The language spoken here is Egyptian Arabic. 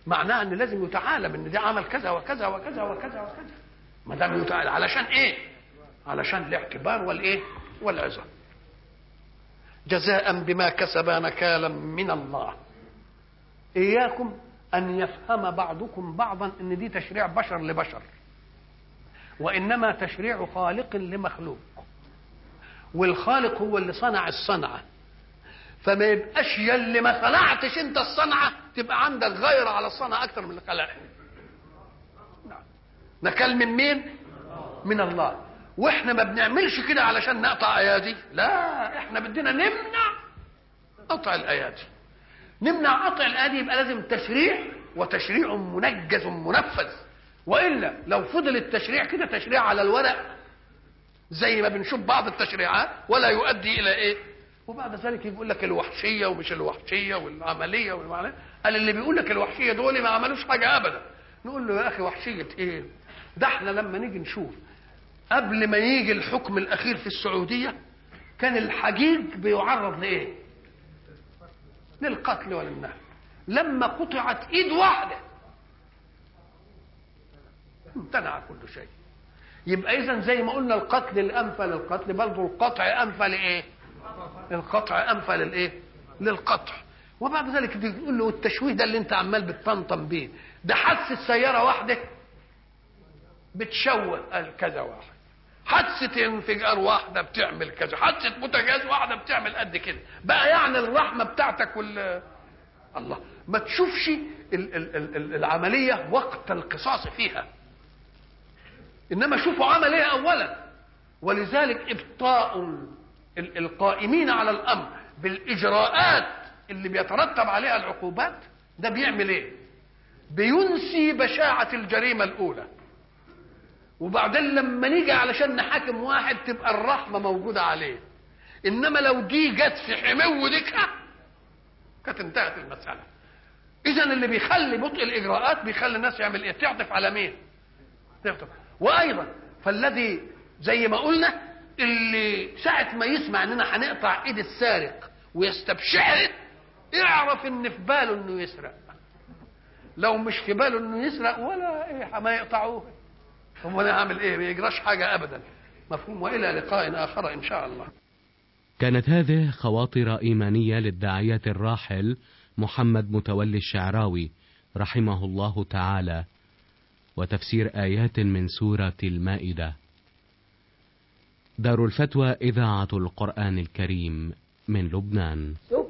معناها ان لازم يتعالم ان ده عمل كذا وكذا وكذا وكذا وكذا ما دام يتعالم علشان ايه علشان الاعتبار والايه والعظه جزاء بما كسب نكالا من الله اياكم ان يفهم بعضكم بعضا ان دي تشريع بشر لبشر وانما تشريع خالق لمخلوق والخالق هو اللي صنع الصنعه فما يبقاش يلي ما صنعتش انت الصنعه تبقى عندك غيره على الصنعه اكتر من اللي خلقها نعم. نكال من مين من الله واحنا ما بنعملش كده علشان نقطع ايادي لا احنا بدنا نمنع قطع الايادي نمنع قطع الايادي يبقى لازم تشريع وتشريع منجز منفذ والا لو فضل التشريع كده تشريع على الورق زي ما بنشوف بعض التشريعات ولا يؤدي الى ايه وبعد ذلك يقول لك الوحشيه ومش الوحشيه والعمليه والمعنى قال اللي بيقول لك الوحشيه دول ما عملوش حاجه ابدا نقول له يا اخي وحشيه ايه ده احنا لما نيجي نشوف قبل ما يجي الحكم الاخير في السعوديه كان الحجيج بيعرض لايه للقتل وللنهب لما قطعت ايد واحده امتنع كل شيء يبقى اذا زي ما قلنا القتل الانفى للقتل برضه القطع انفى لايه القطع انفى للايه للقطع وبعد ذلك تقول له التشويه ده اللي انت عمال بتطنطن بيه ده حادثه سياره واحده بتشوه قال كذا واحد حادثه انفجار واحده بتعمل كذا حادثه بوتاجاز واحده بتعمل قد كده بقى يعني الرحمه بتاعتك وال الله ما تشوفش ال- ال- ال- العمليه وقت القصاص فيها انما شوفوا عمل ايه اولا ولذلك ابطاء ال- القائمين على الامر بالاجراءات اللي بيترتب عليها العقوبات ده بيعمل ايه بينسي بشاعه الجريمه الاولى وبعدين لما نيجي علشان نحاكم واحد تبقى الرحمه موجوده عليه انما لو دي جت في حمو ديكها كانت انتهت المساله اذا اللي بيخلي بطء الاجراءات بيخلي الناس يعمل ايه تعطف على مين تعطف وايضا فالذي زي ما قلنا اللي ساعة ما يسمع اننا هنقطع ايد السارق ويستبشعر يعرف ان في باله انه يسرق لو مش في باله انه يسرق ولا ايه ما يقطعوه هم انا اعمل ايه ما يجراش حاجه ابدا مفهوم والى لقاء اخر ان شاء الله كانت هذه خواطر إيمانية للداعية الراحل محمد متولي الشعراوي رحمه الله تعالى وتفسير آيات من سورة المائدة دار الفتوى إذاعة القرآن الكريم من لبنان